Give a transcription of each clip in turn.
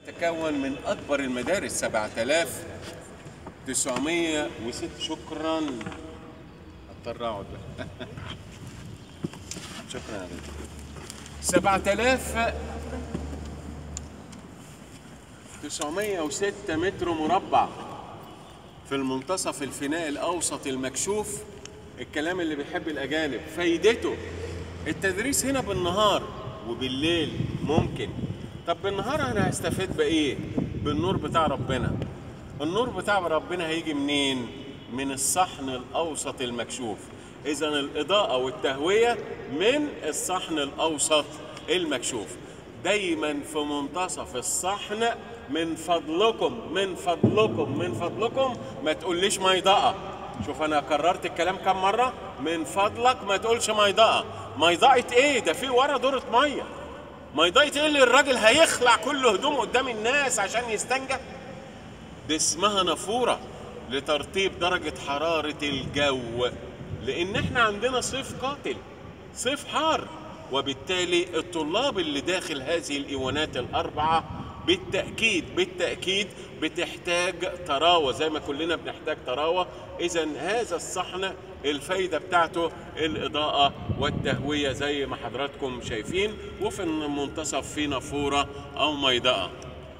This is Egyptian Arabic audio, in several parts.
تتكون من أكبر المدارس 7906 شكرا اضطر اقعد بقى. شكرا يا بنت 7906 متر مربع في المنتصف الفناء الأوسط المكشوف الكلام اللي بيحب الأجانب فايدته التدريس هنا بالنهار وبالليل ممكن طب بالنهار أنا هستفيد بإيه؟ بالنور بتاع ربنا النور بتاع ربنا هيجي منين؟ من الصحن الأوسط المكشوف إذا الإضاءة والتهوية من الصحن الأوسط المكشوف دايما في منتصف الصحن من فضلكم من فضلكم من فضلكم ما تقوليش ميضاءة شوف انا كررت الكلام كم مرة من فضلك ما تقولش ميضاءة ميضاءة ايه ده في ورا دورة مية ميضاءة ايه اللي الراجل هيخلع كل هدومه قدام الناس عشان يستنجى دي اسمها نافورة لترطيب درجة حرارة الجو لأن احنا عندنا صيف قاتل صيف حار وبالتالي الطلاب اللي داخل هذه الإيوانات الأربعة بالتأكيد بالتأكيد بتحتاج تراوة زي ما كلنا بنحتاج تراوة إذا هذا الصحن الفايدة بتاعته الإضاءة والتهوية زي ما حضراتكم شايفين وفي المنتصف في نافورة أو ميضاءة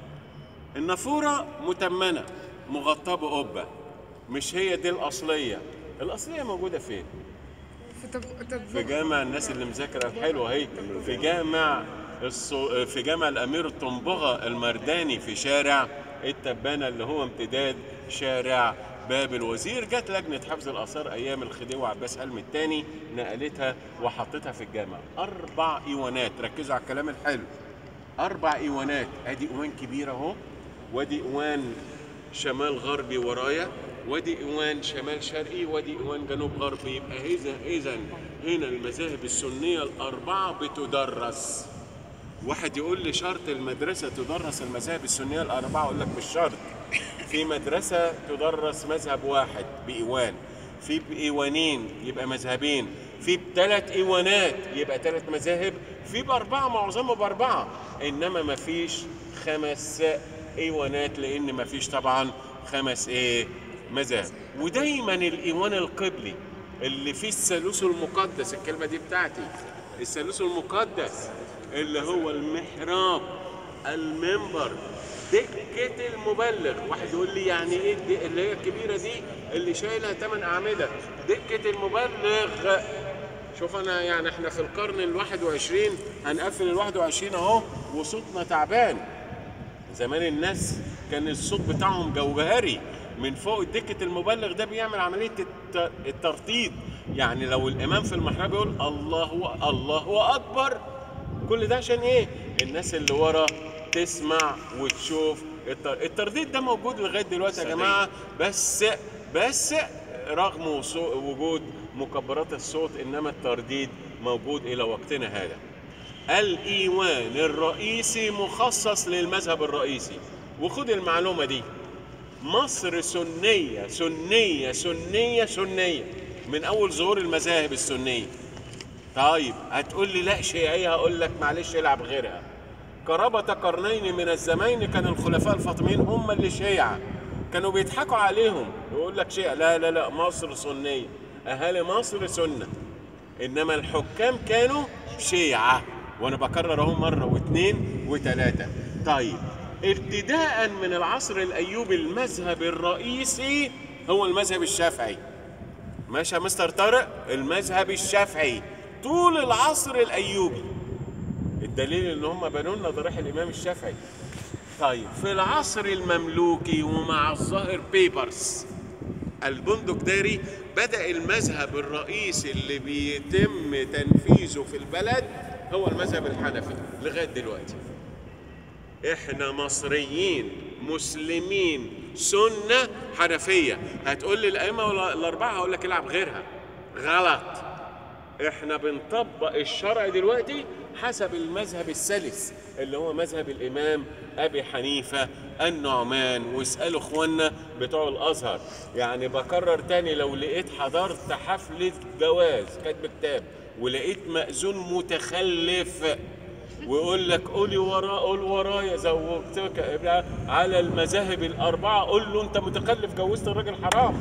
النافورة متمنة مغطاة بقبة مش هي دي الأصلية الأصلية موجودة فين؟ في طب... طب... في جامع الناس اللي مذاكرة حلوة هي في جامع الصو... في جامع الأمير الطنبغة المرداني في شارع التبانة اللي هو امتداد شارع باب الوزير جت لجنة حفظ الآثار أيام الخديوي عباس حلمي الثاني نقلتها وحطتها في الجامع أربع إيوانات ركزوا على الكلام الحلو أربع إيوانات أدي إيوان كبير أهو وادي إيوان شمال غربي ورايا وادي إيوان شمال شرقي وادي إيوان جنوب غربي يبقى إذا إذا هنا المذاهب السنية الأربعة بتدرس واحد يقول لي شرط المدرسة تدرس المذاهب السنية الأربعة أقول لك مش شرط في مدرسة تدرس مذهب واحد بإيوان في بإيوانين يبقى مذهبين في بثلاث إيوانات يبقى ثلاث مذاهب في بأربعة معظمه بأربعة إنما ما فيش خمس إيوانات لأن ما فيش طبعا خمس إيه مذاهب ودايما الإيوان القبلي اللي فيه الثالوث المقدس الكلمة دي بتاعتي الثالوث المقدس اللي هو المحراب المنبر دكة المبلغ واحد يقول لي يعني ايه دي اللي هي الكبيرة دي اللي شايلها ثمان أعمدة دكة المبلغ شوف انا يعني احنا في القرن الواحد وعشرين هنقفل الواحد وعشرين اهو وصوتنا تعبان زمان الناس كان الصوت بتاعهم جوهري من فوق دكة المبلغ ده بيعمل عملية الت- الترطيب يعني لو الإمام في المحراب يقول الله الله أكبر كل ده عشان إيه؟ الناس اللي ورا تسمع وتشوف التر- الترديد ده موجود لغاية دلوقتي يا جماعة بس بس رغم وصو- وجود مكبرات الصوت إنما الترديد موجود إلى وقتنا هذا الإيوان الرئيسي مخصص للمذهب الرئيسي وخد المعلومة دي مصر سنية سنية سنية سنية من أول ظهور المذاهب السنية طيب هتقول لي لا شيعية هقول لك معلش العب غيرها قرابة قرنين من الزمان كان الخلفاء الفاطميين هم اللي شيعة كانوا بيضحكوا عليهم يقول لك شيعة لا لا لا مصر سنية أهالي مصر سنة إنما الحكام كانوا شيعة وأنا بكرر أهو مرة واثنين وثلاثة طيب ابتداء من العصر الأيوبي المذهب الرئيسي هو المذهب الشافعي ماشي يا مستر طارق المذهب الشافعي طول العصر الايوبي الدليل ان هم بنوا لنا ضريح الامام الشافعي طيب في العصر المملوكي ومع الظاهر بيبرس البندقداري بدا المذهب الرئيسي اللي بيتم تنفيذه في البلد هو المذهب الحنفي لغايه دلوقتي احنا مصريين مسلمين سنه حنفيه هتقول لي الائمه الاربعه هقول لك العب غيرها غلط احنا بنطبق الشرع دلوقتي حسب المذهب السلس اللي هو مذهب الامام ابي حنيفه النعمان واسالوا اخواننا بتوع الازهر يعني بكرر تاني لو لقيت حضرت حفله جواز كاتب كتاب ولقيت مأذون متخلف ويقول لك قولي ورا قول ورايا زوجتك على المذاهب الاربعه قول له انت متخلف جوزت الراجل حرام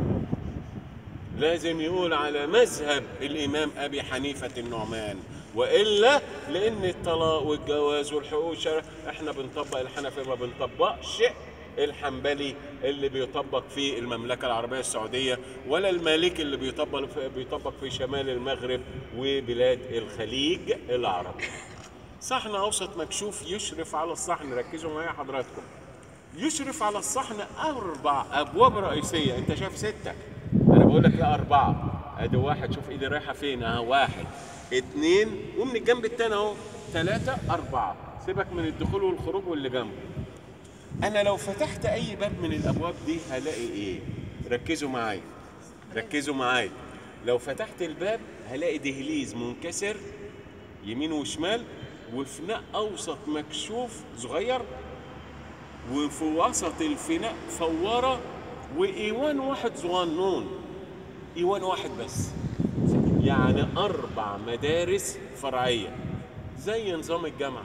لازم يقول على مذهب الامام ابي حنيفه النعمان والا لان الطلاق والجواز والحقوق والشرع احنا بنطبق الحنفي ما بنطبقش الحنبلي اللي بيطبق في المملكه العربيه السعوديه ولا المالكي اللي بيطبق في بيطبق في شمال المغرب وبلاد الخليج العربي. صحن اوسط مكشوف يشرف على الصحن ركزوا معايا حضراتكم. يشرف على الصحن اربع ابواب رئيسيه انت شايف سته انا بقول لك لا اربعه ادي واحد شوف ايدي رايحه فين اهو واحد اثنين ومن الجنب التاني اهو ثلاثه اربعه سيبك من الدخول والخروج واللي جنبه انا لو فتحت اي باب من الابواب دي هلاقي ايه ركزوا معايا ركزوا معايا لو فتحت الباب هلاقي دهليز منكسر يمين وشمال وفناء اوسط مكشوف صغير وفي وسط الفناء فواره وايوان واحد صغنون ايوان واحد بس يعني اربع مدارس فرعيه زي نظام الجامعه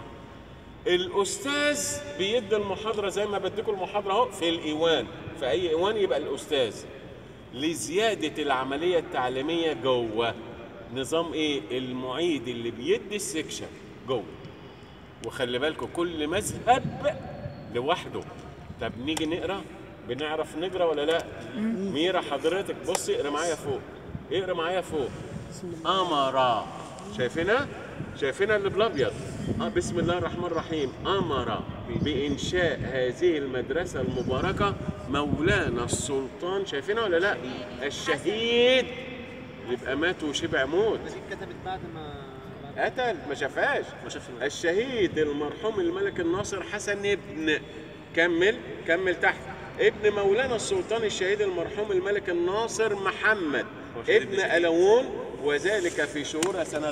الاستاذ بيدي المحاضره زي ما بديكم المحاضره اهو في الايوان في اي ايوان يبقى الاستاذ لزياده العمليه التعليميه جوه نظام ايه المعيد اللي بيدي السكشن جوه وخلي بالكم كل مذهب لوحده طب نيجي نقرا بنعرف نقرا ولا لا ميرا حضرتك بصي اقرا معايا فوق اقرا معايا فوق امر شايفينها شايفينها اللي بالابيض آه بسم الله الرحمن الرحيم امر بانشاء هذه المدرسه المباركه مولانا السلطان شايفينها ولا لا الشهيد يبقى مات وشبع موت دي اتكتبت بعد ما قتل ما شافهاش ما شافش الشهيد المرحوم الملك الناصر حسن ابن كمل كمل تحت ابن مولانا السلطان الشهيد المرحوم الملك الناصر محمد هو شهيد ابن باسم ألوون وذلك في شهور سنة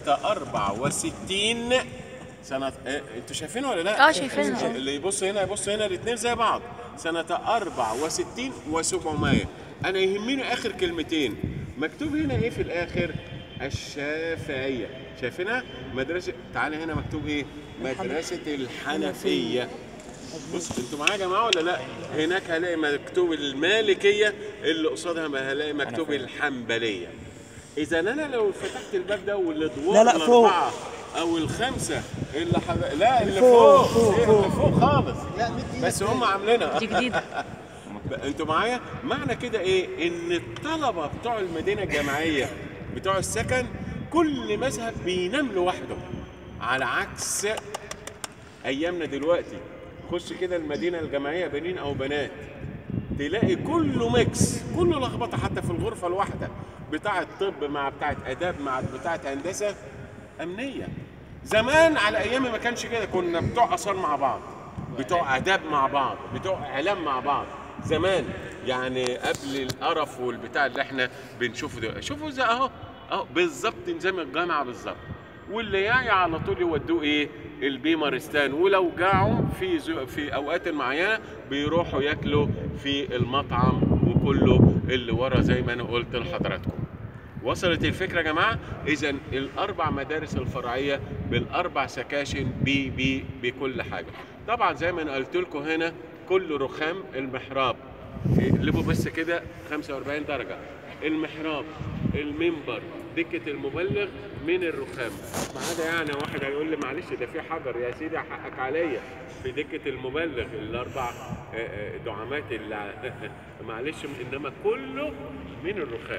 64 سنة إيه، انتوا شايفينه ولا لا؟ اه شايفينها. اللي يبص هنا يبص هنا الاثنين زي بعض سنة 64 و700 أنا يهمني آخر كلمتين مكتوب هنا إيه في الآخر؟ الشافعية شايفينها؟ مدرسة تعالى هنا مكتوب إيه؟ مدرسة الحنفية بص انتوا معايا يا جماعه ولا لا؟ هناك هلاقي مكتوب المالكيه اللي قصادها هلاقي مكتوب الحنبليه. اذا انا لو فتحت الباب ده والادوار لا، لا، فوق. الاربعه او الخمسه اللي حب... لا اللي فوق، فوق فوق، إيه اللي فوق خالص لا مد ايدك بس هم عاملينها دي جديدة انتوا معايا معنى كده ايه ان الطلبه بتوع المدينه الجامعيه بتوع السكن كل مذهب بينام لوحده على عكس ايامنا دلوقتي خش كده المدينه الجامعيه بنين او بنات تلاقي كله ميكس كله لخبطه حتى في الغرفه الواحده بتاعه طب مع بتاعه اداب مع بتاعه هندسه امنيه زمان على ايامي ما كانش كده كنا بتوع اثار مع بعض بتوع اداب مع بعض بتوع اعلام مع بعض زمان يعني قبل القرف والبتاع اللي احنا بنشوفه ده شوفوا زي اهو اهو بالظبط نظام الجامعه بالظبط واللي جاي على طول يودوه ايه البيمارستان ولو جاعوا في زو في اوقات معينه بيروحوا ياكلوا في المطعم وكله اللي ورا زي ما انا قلت لحضراتكم وصلت الفكره يا جماعه اذا الاربع مدارس الفرعيه بالاربع سكاشن بي بي بكل حاجه طبعا زي ما انا قلت لكم هنا كل رخام المحراب اقلبوا بس كده 45 درجه المحراب المنبر دكه المبلغ من الرخام ما عدا يعني واحد هيقول لي معلش ده في حجر يا سيدي حقك عليا في دكه المبلغ الاربع آه، آه، دعامات اللي معلش انما كله من الرخام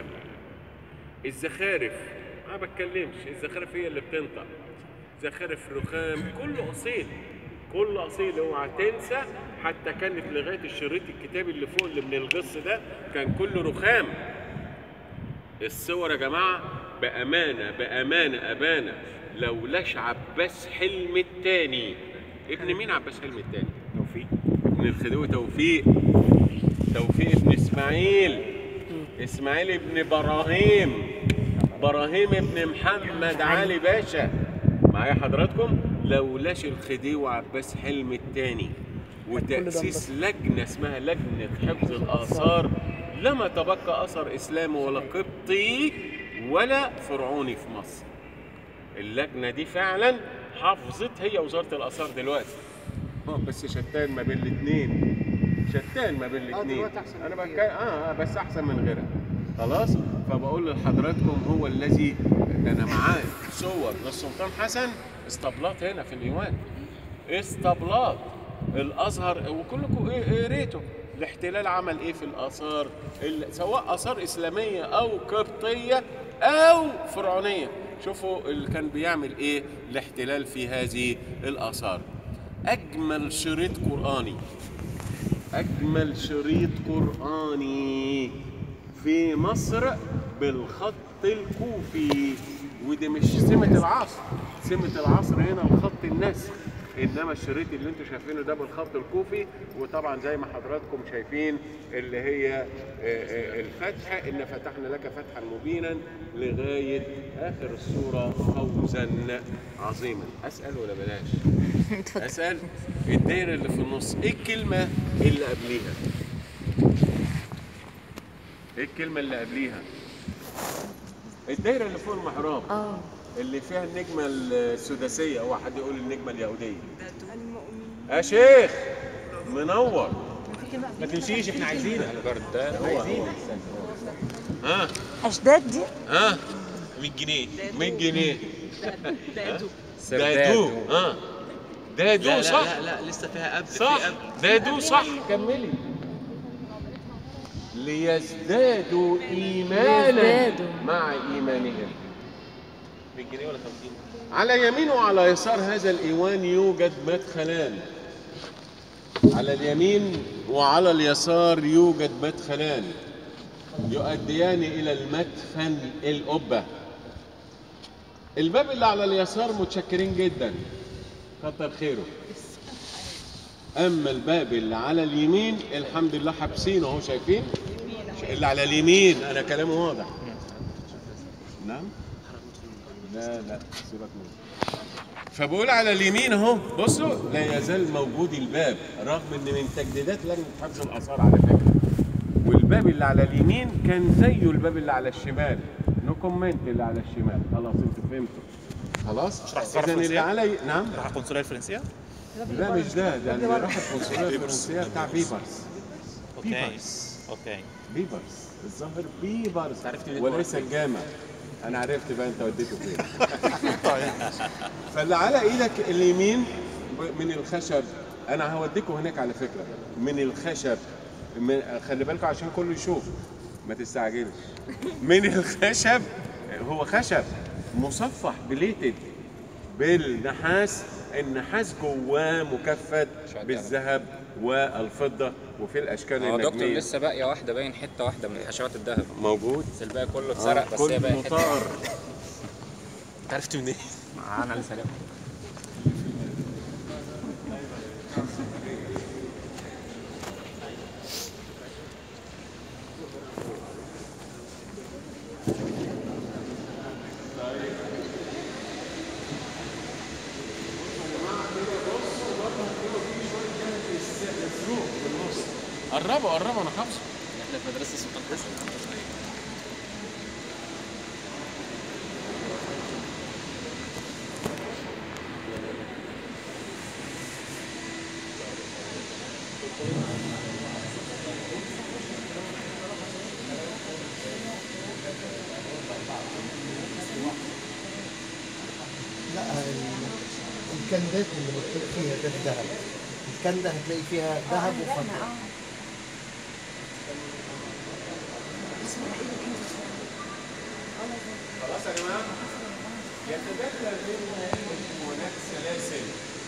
الزخارف ما بتكلمش الزخارف هي اللي بتنطق زخارف رخام كله اصيل كله اصيل اوعى تنسى حتى كانت لغايه الشريط الكتابي اللي فوق اللي من القص ده كان كله رخام الصور يا جماعه بامانه بامانه امانه لولاش عباس حلمي التاني ابن مين عباس حلمي التاني؟ توفيق ابن الخديوي توفيق توفيق ابن اسماعيل اسماعيل ابن براهيم براهيم ابن محمد علي باشا معايا حضراتكم لولاش الخديوي وعباس حلمي الثاني وتأسيس لجنة اسمها لجنة حفظ الآثار لما تبقى أثر إسلامي ولا قبطي ولا فرعوني في مصر اللجنة دي فعلا حافظت هي وزاره الاثار دلوقتي اه بس شتان ما بين الاثنين شتان ما بين الاثنين دلوقتي أحسن انا بكتير. بتكلم اه آه، بس احسن من غيرها خلاص فبقول لحضراتكم هو الذي ده انا معاه صور للسلطان حسن اسطبلات هنا في الايوان اسطبلات الازهر وكلكم إيه- قريتوا الاحتلال عمل ايه في الاثار ال- سواء اثار اسلاميه او قبطيه او فرعونيه شوفوا اللي كان بيعمل ايه الاحتلال في هذه الاثار اجمل شريط قراني أجمل شريط قرآني في مصر بالخط الكوفي ودي مش سمة العصر سمة العصر هنا الخط النسخ انما الشريط اللي انتم شايفينه ده بالخط الكوفي وطبعا زي ما حضراتكم شايفين اللي هي آه، آه، الفتح ان فتحنا لك فتحا مبينا لغايه اخر السوره فوزا عظيما اسال ولا بلاش اسال الدايره اللي في النص ايه الكلمه اللي قبليها ايه الكلمه اللي قبليها الدايره اللي فوق المحراب اه اللي فيها النجمه السداسيه هو حد يقول النجمه اليهوديه يا شيخ منور ما تمشيش احنا عايزينك ها أجداد دي ها 100 جنيه 100 جنيه دادو دادو ها دادو لا صح لا لا, لا لسه فيها قبل صح في قبل دادو صح كملي ليزدادوا ايمانا ليزدادوا. مع ايمانهم 100 جنيه ولا 50 على يمين وعلى يسار هذا الايوان يوجد مدخلان على اليمين وعلى اليسار يوجد مدخلان يؤديان الى المدفن القبه الباب اللي على اليسار متشكرين جدا كتر خيره اما الباب اللي على اليمين الحمد لله حابسينه اهو شايفين اللي على اليمين انا كلامي واضح نعم لا لا سيبك منه فبقول على اليمين اهو بصوا لا يزال موجود الباب رغم ان من تجديدات لجنه حفظ الاثار على فكره والباب اللي على اليمين كان زيه الباب اللي على الشمال نو كومنت اللي على الشمال خلاص انتوا فهمتوا خلاص راح تصرف اذا اللي فرنسية؟ على نعم راح القنصليه الفرنسيه لا مش ده ده اللي راح القنصليه الفرنسيه بتاع بيبرز اوكي بيبرز اوكي بيبرز الظاهر بيبرز عرفت منين وليس الجامع انا عرفت بقى انت وديته فين فاللي على ايدك اليمين ب- من الخشب انا هوديكم هناك على فكره من الخشب من خلي بالكم عشان كله يشوف ما تستعجلش من الخشب هو خشب مصفح بليتد بالنحاس النحاس جواه مكفد بالذهب والفضه وفي الاشكال هو دكتور النجميه لسه باقية واحدة باين حتة واحدة من حشوات الذهب موجود بس الباقي كله آه، اتسرق بس هي كل باقي حتة مطار انت عرفت منين؟ انا لسه لاقي. قربوا قربوا انا حافظه احنا في مدرسه السلطان حسن لا ال- الكندات اللي مكتوب فيها ده الذهب الكنده هتلاقي فيها ذهب وفضه خلاص يا جماعه يتدلل منها ديوانات سلاسل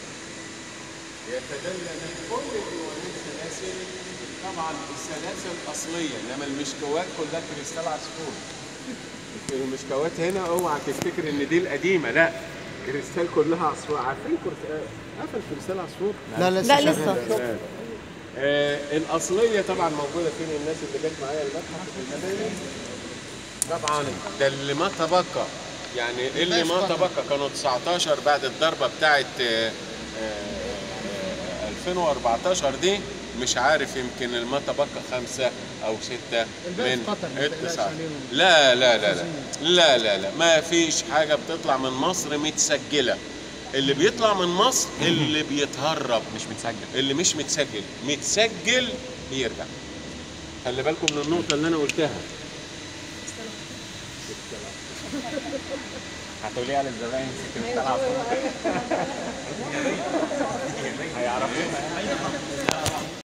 يتدلل من كل ديوانات سلاسل طبعا السلاسل اصليه انما المشكوات كلها كريستال عصفور المشكوات هنا اوعى تفتكر ان دي القديمه لا كريستال كلها عصفور عارفين كريستال قفل كريستال عصفور لا لسه لا، شغال. لسه. آه الاصليه طبعا موجوده فين الناس اللي جت معايا المتحف في المدينه طبعا ده اللي ما تبقى يعني اللي ما تبقى كانوا 19 بعد الضربه بتاعت آه، آه، 2014 دي مش عارف يمكن الما تبقى خمسة أو ستة الباقي من في قطر، ما تقلقش التسعة عليهم. لا لا لا لا لا لا لا ما فيش حاجة بتطلع من مصر متسجلة اللي بيطلع من مصر اللي بيتهرب مش متسجل اللي مش متسجل متسجل بيرجع خلي بالكم من النقطة اللي أنا قلتها هتقولي على الزباين سكة العصر